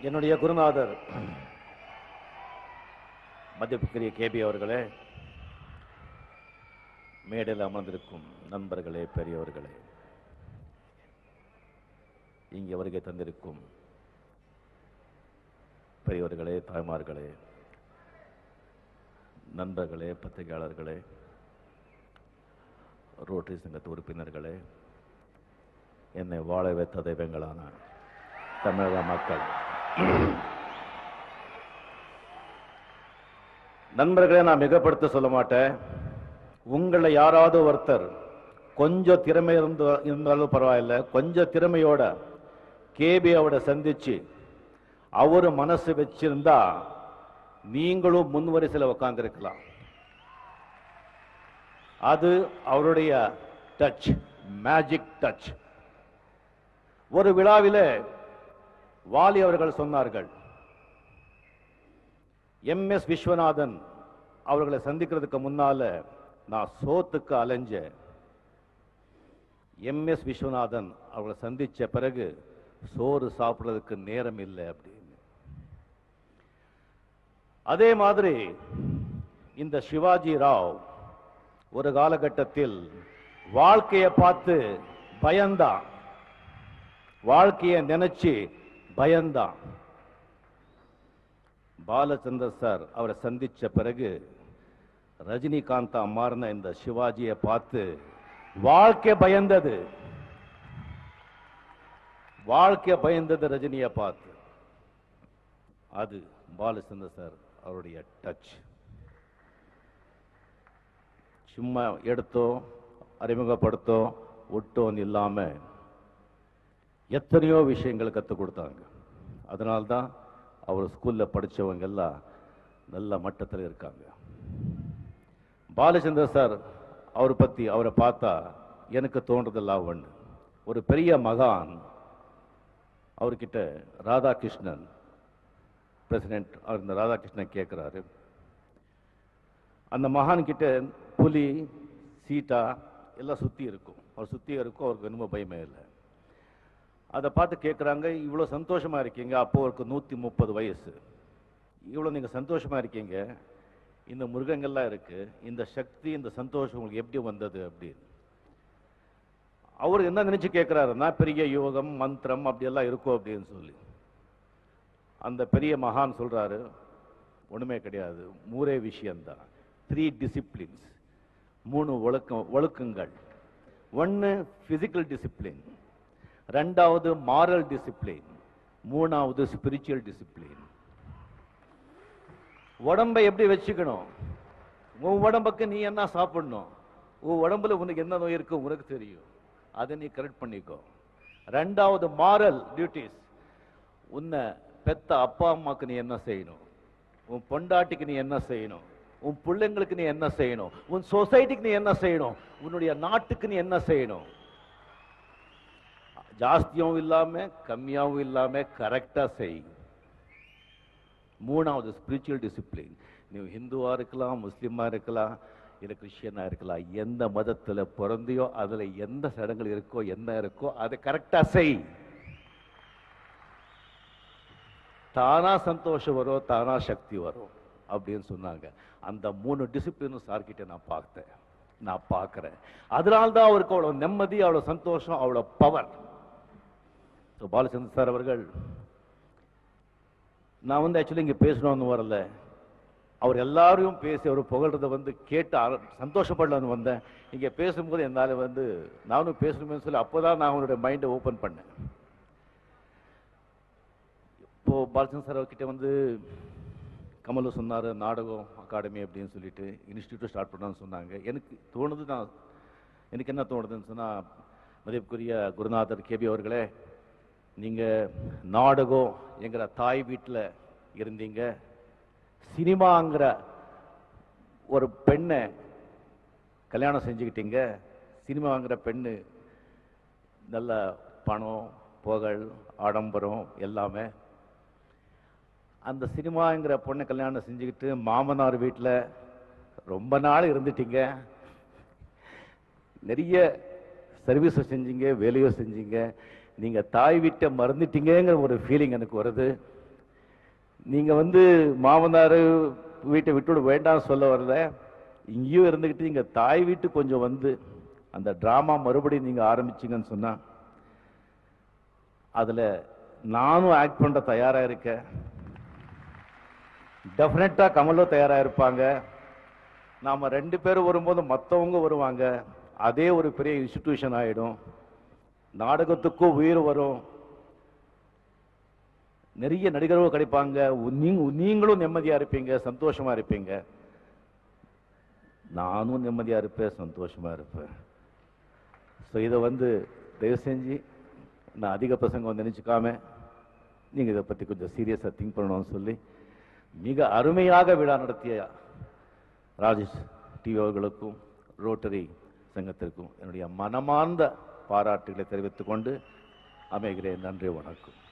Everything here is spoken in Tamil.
என்னுடைய குருநாதர் மதிப்புக்குரிய கேபி அவர்களே மேடையில் அமர்ந்திருக்கும் நண்பர்களே பெரியவர்களே இங்கே வருகை தந்திருக்கும் பெரியவர்களே தாய்மார்களே நண்பர்களே பத்திரிகையாளர்களே ரோட்டரி சங்கத்து உறுப்பினர்களே என்னை வாழ வைத்த தெய்வங்களான தமிழக மக்கள் நண்பர்களே நான் மிகப்படுத்த சொல்ல மாட்டேன் உங்களை யாராவது ஒருத்தர் கொஞ்சம் திறமை இருந்த இருந்தாலும் பரவாயில்ல கொஞ்சம் திறமையோட கேபியோட சந்திச்சு அவரு மனசு வச்சிருந்தா நீங்களும் முன்வரிசையில் உட்கார்ந்திருக்கலாம் அது அவருடைய டச் மேஜிக் டச் ஒரு விழாவிலே வாலி அவர்கள் சொன்னார்கள் எம் எஸ் விஸ்வநாதன் அவர்களை சந்திக்கிறதுக்கு முன்னால நான் சோத்துக்கு அலைஞ்சேன் எம் எஸ் விஸ்வநாதன் அவர்களை சந்திச்ச பிறகு சோறு சாப்பிடுறதுக்கு நேரம் இல்லை அப்படின்னு அதே மாதிரி இந்த சிவாஜி ராவ் ஒரு காலகட்டத்தில் வாழ்க்கையை பார்த்து பயந்தான் வாழ்க்கையை நினைச்சு பயந்தான் பாலச்சந்தர் சார் அவரை சந்திச்ச பிறகு ரஜினிகாந்தா மாறின இந்த சிவாஜியை பார்த்து வாழ்க்கை பயந்தது வாழ்க்கை பயந்தது ரஜினியை பார்த்து அது பாலச்சந்தர் சார் அவருடைய டச் சும்மா எடுத்தோ அறிமுகப்படுத்தோ விட்டோன்னு இல்லாம எத்தனையோ விஷயங்கள் கற்றுக் கொடுத்தாங்க அதனால்தான் அவர் ஸ்கூல்ல படிச்சவங்க எல்லாம் நல்ல மட்டத்தில் இருக்காங்க பாலச்சந்திர சார் அவரை பத்தி அவரை பார்த்தா எனக்கு தோன்றதெல்லாம் ஒண்ணு ஒரு பெரிய மகான் அவர்கிட்ட ராதாகிருஷ்ணன் பிரசிடென்ட் அவர் இந்த ராதாகிருஷ்ணன் கேட்குறாரு அந்த மகான் கிட்ட புலி சீட்டா எல்லாம் சுத்தி இருக்கும் அவர் சுத்தி இருக்கும் அவருக்கு என்னமோ பயமே இல்லை அதை பார்த்து கேட்குறாங்க இவ்வளோ சந்தோஷமா இருக்கீங்க அப்போ அவருக்கு நூற்றி முப்பது வயசு இவ்வளோ நீங்கள் சந்தோஷமா இருக்கீங்க இந்த மிருகங்கள்லாம் இருக்கு இந்த சக்தி இந்த சந்தோஷம் உங்களுக்கு எப்படி வந்தது அப்படின்னு அவர் என்ன நினைச்சு கேட்குறாருன்னா பெரிய யோகம் மந்திரம் அப்படியெல்லாம் இருக்கும் அப்படின்னு சொல்லி அந்த பெரிய மகான் சொல்றாரு ஒண்ணுமே கிடையாது மூரே விஷயம்தான் த்ரீ டிசிப்ளின்ஸ் மூணு ஒழுக்கம் ஒழுக்கங்கள் ஒன்று ஃபிசிக்கல் டிசிப்ளின் ரெண்டாவது மாரல் டிசிப்ளின் மூணாவது ஸ்பிரிச்சுவல் டிசிப்ளின் உடம்பை எப்படி வச்சுக்கணும் உன் உடம்புக்கு நீ என்ன சாப்பிடணும் உன் உடம்புல உனக்கு என்ன நோய் இருக்கு உனக்கு தெரியும் அதை நீ கரெக்ட் பண்ணிக்கோ ரெண்டாவது மாரல் டியூட்டிஸ் உன்னை பெத்த அப்பா அம்மாக்கு நீ என்ன செய்யணும் உன் பொண்டாட்டிக்கு நீ என்ன செய்யணும் உன் பிள்ளைங்களுக்கு நீ என்ன செய்யணும் உன் சொசைட்டிக்கு நீ என்ன செய்யணும் உன்னுடைய நாட்டுக்கு நீ என்ன செய்யணும் ஜாஸ்தியாவும் இல்லாம கம்மியாவும் இல்லாம கரெக்டா செய் மூணாவது ஸ்பிரிச்சுவல் டிசிப்ளின் நீ ஹிந்துவா இருக்கலாம் முஸ்லீமா இருக்கலாம் இல்லை கிறிஸ்டியனா இருக்கலாம் எந்த மதத்துல பிறந்தியோ அதுல எந்த சடங்குகள் இருக்கோ என்ன இருக்கோ அதை கரெக்டா செய் தானா சந்தோஷம் வரும் தானா சக்தி வரும் அப்படின்னு சொன்னாங்க அந்த மூணு டிசிப்ளினும் சார்கிட்ட நான் பார்த்தேன் நான் பார்க்கிறேன் அதனால்தான் அவருக்கு அவ்வளவு நிம்மதி அவ்வளவு சந்தோஷம் அவ்வளவு பவர் பாலச்சந்திர சார் அவர்கள் நான் வந்து ஆக்சுவலி இங்க பேசணும்னு வரல அவர் எல்லாரையும் பேசி அவர் புகழ்றத வந்து கேட்டு அர- சந்தோஷப்படலான்னு வந்தேன் இங்க பேசும்போது என்னால வந்து நானும் பேசணுமே சொல்லி அப்போதான் நான் அவனுடைய மைண்டை ஓபன் பண்ணேன் இப்போ பாலச்சந்திர சார் அவர்கிட்ட வந்து கமலு சொன்னார் நாடகம் அகாடமி அப்படின்னு சொல்லிட்டு இன்ஸ்டியூட் ஸ்டார்ட் பண்ணான்னு சொன்னாங்க எனக்கு தோணுது நான் எனக்கு என்ன தோணுதுன்னு சொன்னால் மதிப்புக்குரிய குருநாதர் கேபி அவர்களே நீங்கள் நாடகம் என்கிற தாய் வீட்டில் இருந்தீங்க சினிமாங்கிற ஒரு பெண்ணை கல்யாணம் செஞ்சுக்கிட்டீங்க சினிமாங்கிற பெண்ணு நல்ல பணம் புகழ் ஆடம்பரம் எல்லாமே அந்த சினிமாங்கிற பொண்ணை கல்யாணம் செஞ்சுக்கிட்டு மாமனார் வீட்டில் ரொம்ப நாள் இருந்துட்டீங்க நிறைய சர்வீஸை செஞ்சீங்க வேலையோ செஞ்சீங்க நீங்க தாய் வீட்டை மறந்துட்டீங்கங்கிற ஒரு ஃபீலிங் எனக்கு வருது நீங்க வந்து மாமனார் வீட்டை விட்டுவிட வேண்டாம் சொல்ல வரல இங்கேயும் இருந்துக்கிட்டு இங்க தாய் வீட்டு கொஞ்சம் வந்து அந்த டிராமா மறுபடியும் நீங்க ஆரம்பிச்சீங்கன்னு சொன்னா அதுல நானும் ஆக்ட் பண்ற தயாரா இருக்கேன் டெஃபினட்டா கமலும் தயாரா இருப்பாங்க நாம ரெண்டு பேரும் வரும்போது மற்றவங்க வருவாங்க அதே ஒரு பெரிய இன்ஸ்டிடியூஷன் ஆயிடும் நாடகத்துக்கும் உயிர் வரும் நிறைய நடிகர்கள் கிடைப்பாங்க உ- நீங்க நீங்களும் நிம்மதியா இருப்பீங்க சந்தோஷமா இருப்பீங்க நானும் நிம்மதியா இருப்பேன் சந்தோஷமா இருப்பேன் ஸோ இதை வந்து தயவு செஞ்சு நான் அதிக பிரசங்கம் நினைச்சுக்காம நீங்க இதை பத்தி கொஞ்சம் சீரியஸா திங்க் பண்ணணும்னு சொல்லி மிக அருமையாக விழா நடத்திய ராஜேஷ் டிவி அவர்களுக்கும் ரோட்டரி சங்கத்திற்கும் என்னுடைய மனமார்ந்த பாராட்டுகளை தெரிவித்துக் கொண்டு அமைகிறேன் நன்றி வணக்கம்